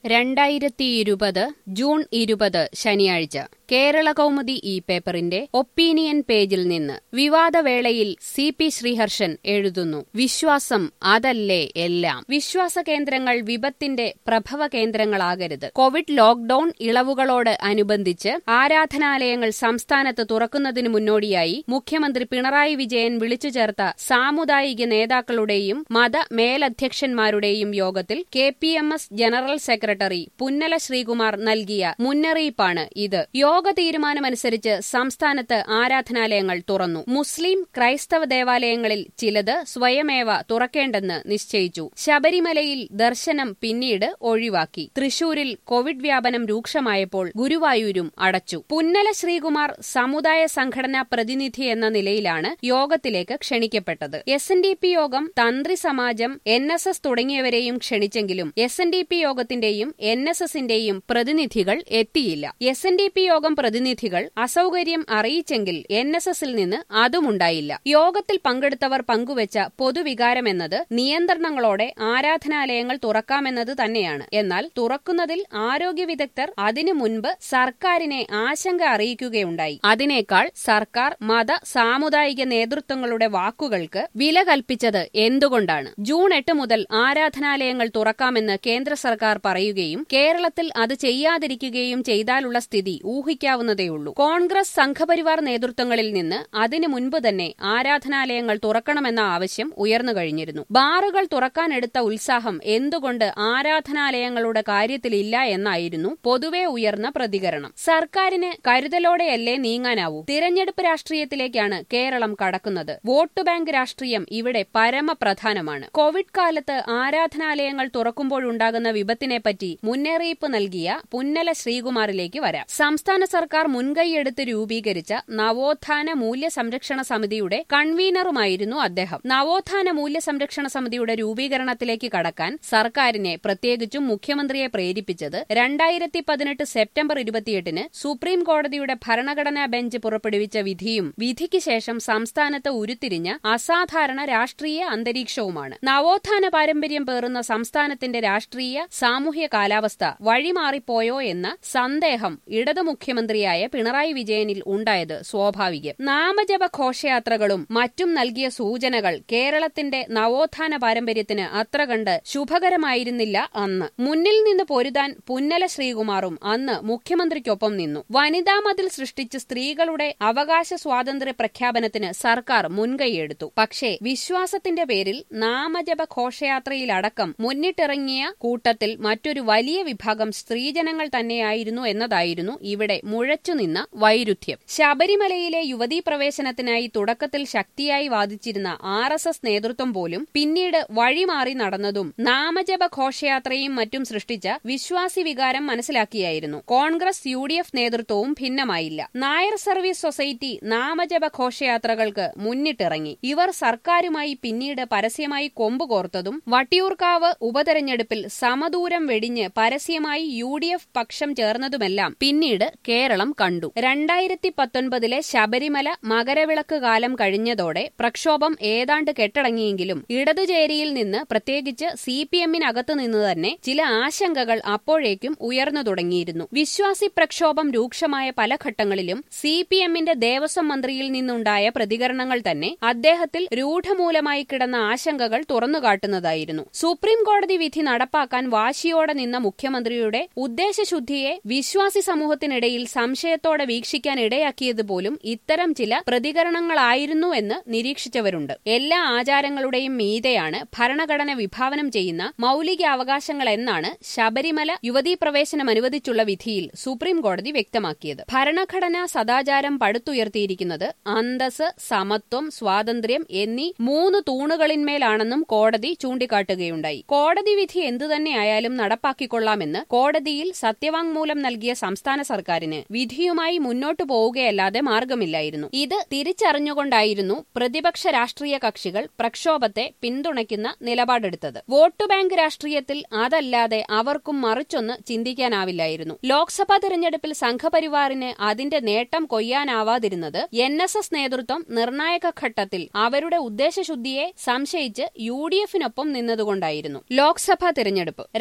രണ്ടായിരത്തിയിരുപത് ജൂൺ ഇരുപത് ശനിയാഴ്ച കേരള കൗമുദി ഈ പേപ്പറിന്റെ ഒപ്പീനിയൻ പേജിൽ നിന്ന് വിവാദവേളയിൽ സി പി ശ്രീഹർഷൻ എഴുതുന്നു വിശ്വാസം അതല്ലേ എല്ലാം വിശ്വാസ കേന്ദ്രങ്ങൾ വിപത്തിന്റെ പ്രഭവ കേന്ദ്രങ്ങളാകരുത് കോവിഡ് ലോക്ഡൌൺ ഇളവുകളോട് അനുബന്ധിച്ച് ആരാധനാലയങ്ങൾ സംസ്ഥാനത്ത് തുറക്കുന്നതിന് മുന്നോടിയായി മുഖ്യമന്ത്രി പിണറായി വിജയൻ വിളിച്ചു ചേർത്ത സാമുദായിക നേതാക്കളുടെയും മത മേലധ്യക്ഷന്മാരുടെയും യോഗത്തിൽ K P M S general secretary Punnala Sreekumar നൽകിയ മുന്നറിയിപ്പാണ് ഇത് യോഗ തീരുമാനമനുസരിച്ച് സംസ്ഥാനത്ത് ആരാധനാലയങ്ങൾ തുറന്നു മുസ്ലിം ക്രൈസ്തവ ദേവാലയങ്ങളിൽ ചിലത് സ്വയമേവ തുറക്കേണ്ടെന്ന് നിശ്ചയിച്ചു ശബരിമലയിൽ ദർശനം പിന്നീട് ഒഴിവാക്കി തൃശൂരിൽ കോവിഡ് വ്യാപനം രൂക്ഷമായപ്പോൾ ഗുരുവായൂരും അടച്ചു പുന്നല ശ്രീകുമാർ സമുദായ സംഘടനാ പ്രതിനിധി എന്ന നിലയിലാണ് യോഗത്തിലേക്ക് ക്ഷണിക്കപ്പെട്ടത് എസ് എൻ ഡി പി യോഗം Thanthri Samajam N S S തുടങ്ങിയവരെയും ക്ഷണിച്ചെങ്കിലും എസ് എൻ ഡി പി യോഗത്തിന്റെയും എൻ എസ് എസിന്റെയും പ്രതിനിധികൾ എത്തിയില്ല എസ് എൻ ഡി പി യോഗം പ്രതിനിധികൾ അസൌകര്യം അറിയിച്ചെങ്കിൽ എൻ എസ് എസിൽ നിന്ന് അതുമുണ്ടായില്ല യോഗത്തിൽ പങ്കെടുത്തവർ പങ്കുവച്ച പൊതുവികാരമെന്നത് നിയന്ത്രണങ്ങളോടെ ആരാധനാലയങ്ങൾ തുറക്കാമെന്നത് തന്നെയാണ് എന്നാൽ തുറക്കുന്നതിൽ ആരോഗ്യ വിദഗ്ധർ അതിനു മുൻപ് സർക്കാരിനെ ആശങ്ക അറിയിക്കുകയുണ്ടായി അതിനേക്കാൾ സർക്കാർ മത സാമുദായിക നേതൃത്വങ്ങളുടെ വാക്കുകൾക്ക് വില കൽപ്പിച്ചത് എന്തുകൊണ്ടാണ് ജൂൺ എട്ട് മുതൽ ആരാധനാലയങ്ങൾ തുറക്കാമെന്ന് കേന്ദ്ര സർക്കാർ പറയുകയും കേരളത്തിൽ അത് ചെയ്യാതിരിക്കുകയും ചെയ്താലുള്ള സ്ഥിതി ഊഹിക്കാവുന്നതേയുള്ളൂ കോൺഗ്രസ് സംഘപരിവാർ നേതൃത്വങ്ങളിൽ നിന്ന് അതിനു മുൻപ് തന്നെ ആരാധനാലയങ്ങൾ തുറക്കണമെന്ന ആവശ്യം ഉയർന്നു കഴിഞ്ഞിരുന്നു ബാറുകൾ തുറക്കാനെടുത്ത ഉത്സാഹം എന്തുകൊണ്ട് ആരാധനാലയങ്ങളുടെ കാര്യത്തിലില്ല എന്നായിരുന്നു പൊതുവെ ഉയർന്ന പ്രതികരണം സർക്കാരിന് കരുതലോടെയല്ലേ നീങ്ങാനാവൂ തിരഞ്ഞെടുപ്പ് രാഷ്ട്രീയത്തിലേക്കാണ് കേരളം കടക്കുന്നത് വോട്ട് ബാങ്ക് രാഷ്ട്രീയം ഇവിടെ പരമപ്രധാനമാണ് കോവിഡ് കാലത്ത് ആരാധനാലയങ്ങൾ തുറക്കുമ്പോഴുണ്ടാകുന്ന വിപത്തിനെപ്പറ്റി മുന്നറിയിപ്പ് നൽകിയ പുന്നല ശ്രീകുമാറിലേക്ക് വരാം സംസ്ഥാന സർക്കാർ മുൻകൈയെടുത്ത് രൂപീകരിച്ച നവോത്ഥാന മൂല്യ സംരക്ഷണ സമിതിയുടെ കൺവീനറുമായിരുന്നു അദ്ദേഹം നവോത്ഥാന മൂല്യ സംരക്ഷണ സമിതിയുടെ രൂപീകരണത്തിലേക്ക് കടക്കാൻ സർക്കാരിനെ പ്രത്യേകിച്ചും മുഖ്യമന്ത്രിയെ പ്രേരിപ്പിച്ചത് രണ്ടായിരത്തി പതിനെട്ട് സെപ്റ്റംബർ ഇരുപത്തിയെട്ടിന് സുപ്രീം കോടതിയുടെ ഭരണഘടനാ ബെഞ്ച് പുറപ്പെടുവിച്ച വിധിയും വിധിക്ക് ശേഷം സംസ്ഥാനത്ത് ഉരുത്തിരിഞ്ഞ അസാധാരണ രാഷ്ട്രീയ അന്തരീക്ഷവുമാണ് നവോത്ഥാന പാരമ്പര്യം പേറുന്ന സംസ്ഥാനത്തിന്റെ രാഷ്ട്രീയ സാമൂഹ്യ കാലാവസ്ഥ വഴിമാറിപ്പോയോ എന്ന സന്ദേഹം ഇടതു മുഖ്യമന്ത്രിയായ പിണറായി വിജയനിൽ ഉണ്ടായത് സ്വാഭാവികം നാമജപ ഘോഷയാത്രകളും മറ്റും നൽകിയ സൂചനകൾ കേരളത്തിന്റെ നവോത്ഥാന പാരമ്പര്യത്തിന് അത്ര കണ്ട് ശുഭകരമായിരുന്നില്ല അന്ന് മുന്നിൽ നിന്ന് പൊരുതാൻ പുന്നല ശ്രീകുമാറും അന്ന് മുഖ്യമന്ത്രിക്കൊപ്പം നിന്നു വനിതാ മതിൽ സൃഷ്ടിച്ച് സ്ത്രീകളുടെ അവകാശ സ്വാതന്ത്ര്യ പ്രഖ്യാപനത്തിന് സർക്കാർ മുൻകൈയെടുത്തു പക്ഷേ വിശ്വാസത്തിന്റെ പേരിൽ നാമജപ ഘോഷയാത്രയിലടക്കം മുന്നിട്ടിറങ്ങിയ കൂട്ടത്തിൽ മറ്റൊരു വലിയ വിഭാഗം സ്ത്രീജനങ്ങൾ തന്നെയായിരുന്നു എന്നതായിരുന്നു ഇവിടെ മുഴച്ചുനിന്ന വൈരുദ്ധ്യം ശബരിമലയിലെ യുവതീ പ്രവേശനത്തിനായി തുടക്കത്തിൽ ശക്തിയായി വാദിച്ചിരുന്ന ആർ എസ് എസ് നേതൃത്വം പോലും പിന്നീട് വഴിമാറി നടന്നതും നാമജപ ഘോഷയാത്രയും മറ്റും സൃഷ്ടിച്ച വിശ്വാസി വികാരം മനസ്സിലാക്കിയായിരുന്നു കോൺഗ്രസ് യു ഡി എഫ് നേതൃത്വവും ഭിന്നമായില്ല നായർ സർവീസ് സൊസൈറ്റി നാമജപ ഘോഷയാത്രകൾക്ക് മുന്നിട്ടിറങ്ങി ഇവർ സർക്കാരുമായി പിന്നീട് പരസ്യമായി കൊമ്പ് കോർത്തതും വട്ടിയൂർക്കാവ് ഉപതെരഞ്ഞെടുപ്പിൽ സമദൂരം വെടിഞ്ഞ് പരസ്യമായി യു ഡി എഫ് പക്ഷം ചേർന്നതുമെല്ലാം പിന്നീട് കേരളം കണ്ടു രണ്ടായിരത്തി പത്തൊൻപതിലെ ശബരിമല മകരവിളക്ക് കാലം കഴിഞ്ഞതോടെ പ്രക്ഷോഭം ഏതാണ്ട് കെട്ടടങ്ങിയെങ്കിലും ഇടതുചേരിയിൽ നിന്ന് പ്രത്യേകിച്ച് സി പി എമ്മിനകത്തു നിന്ന് തന്നെ ചില ആശങ്കകൾ അപ്പോഴേക്കും ഉയർന്നു തുടങ്ങിയിരുന്നു വിശ്വാസി പ്രക്ഷോഭം രൂക്ഷമായ പല ഘട്ടങ്ങളിലും സി പി എമ്മിന്റെ ദേവസ്വം മന്ത്രിയിൽ നിന്നുണ്ടായ പ്രതികരണങ്ങൾ തന്നെ അദ്ദേഹത്തിൽ രൂഢമൂലമായി കിടന്ന ആശങ്കകൾ തുറന്നുകാട്ടുന്നതായിരുന്നു സുപ്രീം കോടതി വിധി നടപ്പാക്കാൻ വാശിയോടെ നിന്ന മുഖ്യമന്ത്രിയുടെ ഉദ്ദേശശുദ്ധിയെ വിശ്വാസി സമൂഹത്തിനിടയിൽ സംശയത്തോടെ വീക്ഷിക്കാൻ ഇടയാക്കിയതുപോലും ഇത്തരം ചില പ്രതികരണങ്ങളായിരുന്നു എന്ന് നിരീക്ഷിച്ചവരുണ്ട് എല്ലാ ആചാരങ്ങളുടെയും മീതെയാണ് ഭരണഘടന വിഭാവനം ചെയ്യുന്ന മൌലിക അവകാശങ്ങൾ എന്നാണ് ശബരിമല യുവതീ പ്രവേശനം അനുവദിച്ചുള്ള വിധിയിൽ സുപ്രീം കോടതി വ്യക്തമാക്കിയത് ഭരണഘടനാ സദാചാരം പടുത്തുയർത്തിയിരിക്കുന്നത് അന്തസ് സമത്വം സ്വാതന്ത്ര്യം എന്നീ മൂന്ന് തൂണുകളിന്മേലാണെന്നും കോടതി ചൂണ്ടിക്കാട്ടുകയുണ്ടായി കോടതി വിധി എന്തുതന്നെയായാലും നടപ്പാക്കിക്കൊള്ളാമെന്ന് കോടതിയിൽ സത്യവാങ്മൂലം നൽകിയ സംസ്ഥാന സർക്കാരിന് വിധിയുമായി മുന്നോട്ടു പോവുകയല്ലാതെ മാർഗമില്ലായിരുന്നു ഇത് തിരിച്ചറിഞ്ഞുകൊണ്ടായിരുന്നു പ്രതിപക്ഷ രാഷ്ട്രീയ കക്ഷികൾ പ്രക്ഷോഭത്തെ പിന്തുണയ്ക്കുന്ന നിലപാടെടുത്തത് വോട്ട് ബാങ്ക് രാഷ്ട്രീയത്തിൽ അതല്ലാതെ അവർക്കും മറിച്ചൊന്ന് ചിന്തിക്കാനാവില്ലായിരുന്നു ലോക്സഭാ തെരഞ്ഞെടുപ്പിൽ സംഘപരിവാറിന് അതിന്റെ നേട്ടം കൊയ്യാനാവാതിരുന്നത് എൻ എസ് എസ് നേതൃത്വം നിർണായക ഘട്ടത്തിൽ അവരുടെ ഉദ്ദേശശുദ്ധിയെ സംശയിച്ച് യു ഡി എഫിനൊപ്പം നിന്നതുകൊണ്ടായിരുന്നു ലോക്സഭാ തെരഞ്ഞെടുപ്പ് രണ്ടായിരത്തി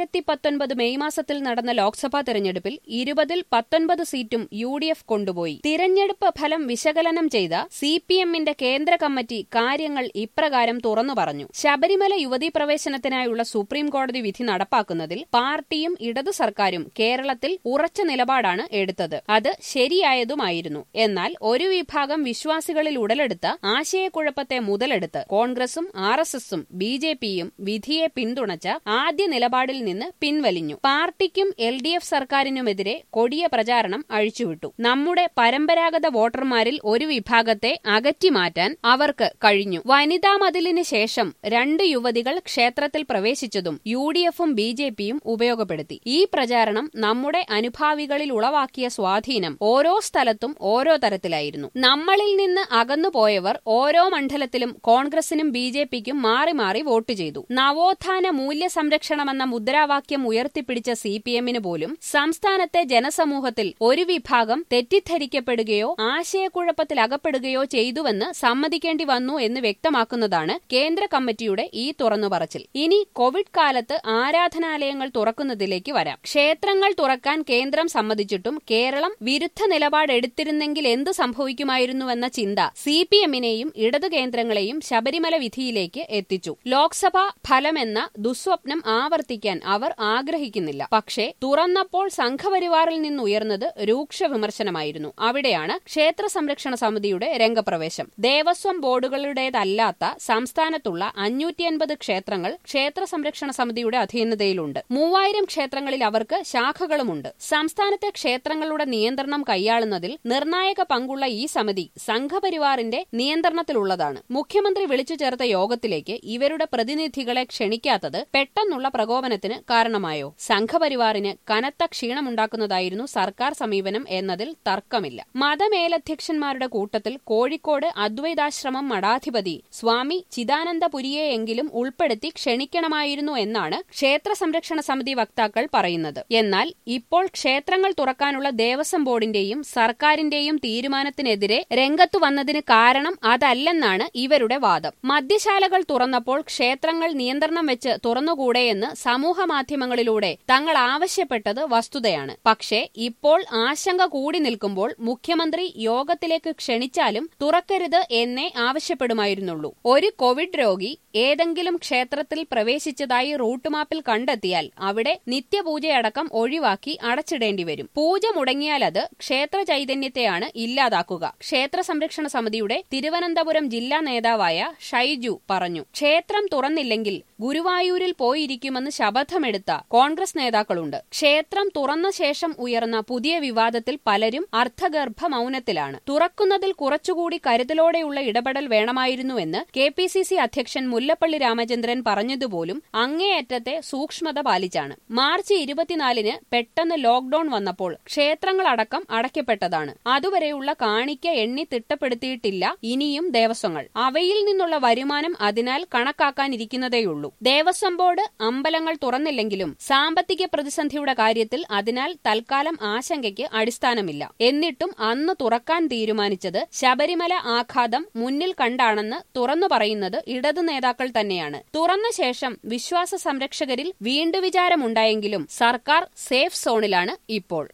രണ്ടായിരത്തി പത്തൊൻപത് മെയ് മാസത്തിൽ നടന്ന ലോക്സഭാ തെരഞ്ഞെടുപ്പിൽ ഇരുപതിൽ പത്തൊൻപത് സീറ്റും യു ഡി എഫ് കൊണ്ടുപോയി തിരഞ്ഞെടുപ്പ് ഫലം വിശകലനം ചെയ്ത സി പി എമ്മിന്റെ കേന്ദ്ര കമ്മിറ്റി കാര്യങ്ങൾ ഇപ്രകാരം തുറന്നു പറഞ്ഞു ശബരിമല യുവതീ പ്രവേശനത്തിനായുള്ള സുപ്രീം കോടതി വിധി നടപ്പാക്കുന്നതിൽ പാർട്ടിയും ഇടതു സർക്കാരും കേരളത്തിൽ ഉറച്ച നിലപാടാണ് എടുത്തത് അത് ശരിയായതുമായിരുന്നു എന്നാൽ ഒരു വിഭാഗം വിശ്വാസികളിൽ ഉടലെടുത്ത ആശയക്കുഴപ്പത്തെ മുതലെടുത്ത് കോൺഗ്രസും ആർ എസ് എസും ബി ജെ പിയും വിധിയെ പിന്തുണച്ച ആദ്യ നിലപാടിൽ നിന്ന് പിൻവലിഞ്ഞു പാർട്ടിക്കും എൽ ഡി എഫ് സർക്കാരിനുമെതിരെ കൊടിയ പ്രചാരണം അഴിച്ചുവിട്ടു നമ്മുടെ പരമ്പരാഗത വോട്ടർമാരിൽ ഒരു വിഭാഗത്തെ അകറ്റിമാറ്റാൻ അവർക്ക് കഴിഞ്ഞു വനിതാ മതിലിന് ശേഷം രണ്ട് യുവതികൾ ക്ഷേത്രത്തിൽ പ്രവേശിച്ചതും യു ഡി എഫും ബി ജെ പിയും ഉപയോഗപ്പെടുത്തി ഈ പ്രചാരണം നമ്മുടെ അനുഭാവികളിൽ ഉളവാക്കിയ സ്വാധീനം ഓരോ സ്ഥലത്തും ഓരോ തരത്തിലായിരുന്നു നമ്മളിൽ നിന്ന് അകന്നുപോയവർ ഓരോ മണ്ഡലത്തിലും കോൺഗ്രസിനും ബി ജെ പിക്കും മാറി മാറി വോട്ട് ചെയ്തു നവോത്ഥാന മൂല്യ സംരക്ഷണമെന്ന മുദ്രാവാക്യം ഉയർത്തിപ്പിടിച്ച സി പി എമ്മിന് പോലും സംസ്ഥാനത്തെ ജനസമൂഹത്തിൽ ഒരു വിഭാഗം തെറ്റിദ്ധരിക്കപ്പെടുകയോ ആശയക്കുഴപ്പത്തിൽ അകപ്പെടുകയോ ചെയ്തുവെന്ന് സമ്മതിക്കേണ്ടി വന്നു എന്ന് വ്യക്തമാക്കുന്നതാണ് കേന്ദ്ര കമ്മിറ്റിയുടെ ഈ തുറന്നുപറച്ചിൽ ഇനി കോവിഡ് കാലത്ത് ആരാധനാലയങ്ങൾ തുറക്കുന്നതിലേക്ക് വരാം ക്ഷേത്രങ്ങൾ തുറക്കാൻ കേന്ദ്രം സമ്മതിച്ചിട്ടും കേരളം വിരുദ്ധ നിലപാടെടുത്തിരുന്നെങ്കിൽ എന്ത് സംഭവിക്കുമായിരുന്നുവെന്ന ചിന്ത സി പി എമ്മിനെയും ഇടതു കേന്ദ്രങ്ങളെയും ശബരിമല വിധിയിലേക്ക് എത്തിച്ചു ലോക്സഭാ ഫലമെന്ന ദുസ്വപ്നം ആവർത്തിക്കാൻ അവർ ആഗ്രഹിക്കുന്നില്ല പക്ഷേ തുറന്നപ്പോൾ സംഘപരിവാറിൽ നിന്നുയർന്നത് രൂക്ഷ വിമർശനമായിരുന്നു അവിടെയാണ് ക്ഷേത്ര സംരക്ഷണ സമിതിയുടെ രംഗപ്രവേശം ദേവസ്വം ബോർഡുകളുടേതല്ലാത്ത സംസ്ഥാനത്തുള്ള അഞ്ഞൂറ്റിയൻപത് ക്ഷേത്രങ്ങൾ ക്ഷേത്ര സംരക്ഷണ സമിതിയുടെ അധീനതയിലുണ്ട് മൂവായിരം ക്ഷേത്രങ്ങളിൽ അവർക്ക് ശാഖകളുമുണ്ട് സംസ്ഥാനത്തെ ക്ഷേത്രങ്ങളുടെ നിയന്ത്രണം കൈയാളുന്നതിൽ നിർണായക പങ്കുള്ള ഈ സമിതി സംഘപരിവാറിന്റെ നിയന്ത്രണത്തിലുള്ളതാണ് മുഖ്യമന്ത്രി വിളിച്ചു ചേർത്ത യോഗത്തിലേക്ക് ഇവരുടെ പ്രതിനിധികളെ ക്ഷണിക്കാത്തത് പെട്ടെന്നുള്ള പ്രകോപനത്തിന് കാരണമായോ സംഘപരിവാറിന് കനത്ത ക്ഷീണമുണ്ടാക്കുന്നതായിരുന്നു സർക്കാർ സമീപനം എന്നതിൽ തർക്കമില്ല മതമേലധ്യക്ഷന്മാരുടെ കൂട്ടത്തിൽ കോഴിക്കോട് അദ്വൈതാശ്രമം മഠാധിപതി സ്വാമി ചിദാനന്ദപുരിയെയെങ്കിലും ഉൾപ്പെടുത്തി ക്ഷണിക്കണമായിരുന്നു എന്നാണ് ക്ഷേത്ര സംരക്ഷണ സമിതി വക്താക്കൾ പറയുന്നത് എന്നാൽ ഇപ്പോൾ ക്ഷേത്രങ്ങൾ തുറക്കാനുള്ള ദേവസ്വം ബോർഡിന്റെയും സർക്കാരിന്റെയും തീരുമാനത്തിനെതിരെ രംഗത്തു വന്നതിന് കാരണം അതല്ലെന്നാണ് ഇവരുടെ വാദം മദ്യശാലകൾ തുറന്നപ്പോൾ ക്ഷേത്രങ്ങൾ നിയന്ത്രണം വെച്ച് തുറന്നുകൂടെയെന്ന് സമൂഹ മാധ്യമങ്ങളിലൂടെ തങ്ങൾ ആവശ്യപ്പെട്ടത് വസ്തുതയാണ് പക്ഷേ ഇപ്പോൾ ആശങ്ക കൂടി നിൽക്കുമ്പോൾ മുഖ്യമന്ത്രി യോഗത്തിലേക്ക് ക്ഷണിച്ചാലും തുറക്കരുത് എന്നേ ആവശ്യപ്പെടുമായിരുന്നുള്ളൂ ഒരു കോവിഡ് രോഗി ഏതെങ്കിലും ക്ഷേത്രത്തിൽ പ്രവേശിച്ചതായി റൂട്ട് മാപ്പിൽ കണ്ടെത്തിയാൽ അവിടെ നിത്യപൂജയടക്കം ഒഴിവാക്കി അടച്ചിടേണ്ടി വരും പൂജ മുടങ്ങിയാൽ അത് ക്ഷേത്ര ചൈതന്യത്തെയാണ് ഇല്ലാതാക്കുക ക്ഷേത്ര സംരക്ഷണ സമിതിയുടെ തിരുവനന്തപുരം ജില്ലാ നേതാവായ ഷൈജു പറഞ്ഞു ക്ഷേത്രം തുറന്നില്ലെങ്കിൽ ഗുരുവായൂരിൽ പോയിരിക്കുമെന്ന് ശപഥമെടുത്ത കോൺഗ്രസ് നേതാക്കളുണ്ട് ക്ഷേത്രം തുറന്ന ശേഷം ഉയർന്ന പുതിയ വിവാദത്തിൽ പലരും അർത്ഥഗർഭ മൌനത്തിലാണ് തുറക്കുന്നതിൽ കുറച്ചുകൂടി കരുതലോടെയുള്ള ഇടപെടൽ വേണമായിരുന്നുവെന്ന് കെ പി സി സി അധ്യക്ഷൻ മുല്ലപ്പള്ളി രാമചന്ദ്രൻ പറഞ്ഞതുപോലും അങ്ങേയറ്റത്തെ സൂക്ഷ്മത പാലിച്ചാണ് മാർച്ച് ഇരുപത്തിനാലിന് പെട്ടെന്ന് ലോക്ഡൌൺ വന്നപ്പോൾ ക്ഷേത്രങ്ങളടക്കം അടയ്ക്കപ്പെട്ടതാണ് അതുവരെയുള്ള കാണിക്ക എണ്ണി തിട്ടപ്പെടുത്തിയിട്ടില്ല ഇനിയും ദേവസ്വങ്ങൾ അവയിൽ നിന്നുള്ള വരുമാനം അതിനാൽ കണക്കാക്കാനിരിക്കുന്നതേയുള്ളൂ ദേവസ്വം ബോർഡ് അമ്പലങ്ങൾ തുറന്നില്ലെങ്കിലും സാമ്പത്തിക പ്രതിസന്ധിയുടെ കാര്യത്തിൽ അതിനാൽ തൽക്കാലം ആശങ്കയ്ക്ക് അടിസ്ഥാനമില്ല എന്നിട്ടും അന്ന് തുറക്കാൻ തീരുമാനിച്ചത് ശബരിമല ആഘാതം മുന്നിൽ കണ്ടാണെന്ന് തുറന്നു പറയുന്നത് ഇടതു നേതാക്കൾ തന്നെയാണ് തുറന്ന ശേഷം വിശ്വാസ സംരക്ഷകരിൽ വീണ്ടുവിചാരമുണ്ടായെങ്കിലും സർക്കാർ സേഫ് സോണിലാണ് ഇപ്പോൾ